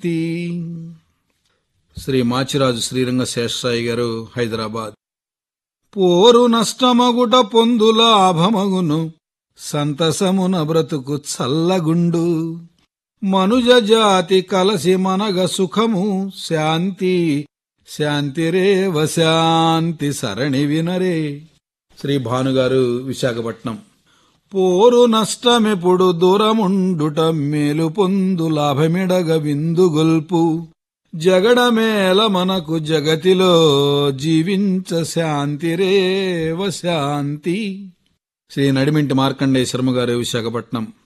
శాంతి శ్రీ మాచిరాజు శ్రీరంగ శేషసాయి గారు హైదరాబాద్ పోరు నష్టమగుట పొందు లాభమగును సంతసమున బ్రతుకు చల్లగుండు మనుజ జాతి కలసి మనగ సుఖము శాంతి శాంతిరేవ శాంతి సరణి వినరే శ్రీ భానుగారు విశాఖపట్నం పోరు నష్టమెప్పుడు దూరముండుట మేలు పొందు లాభమిడగ విందుగొల్పు జగడమేల మనకు జగతిలో జీవించ శాంతిరేవ శాంతి శ్రీ నడిమింటి మార్కండేయ శర్మ గారు విశాఖపట్నం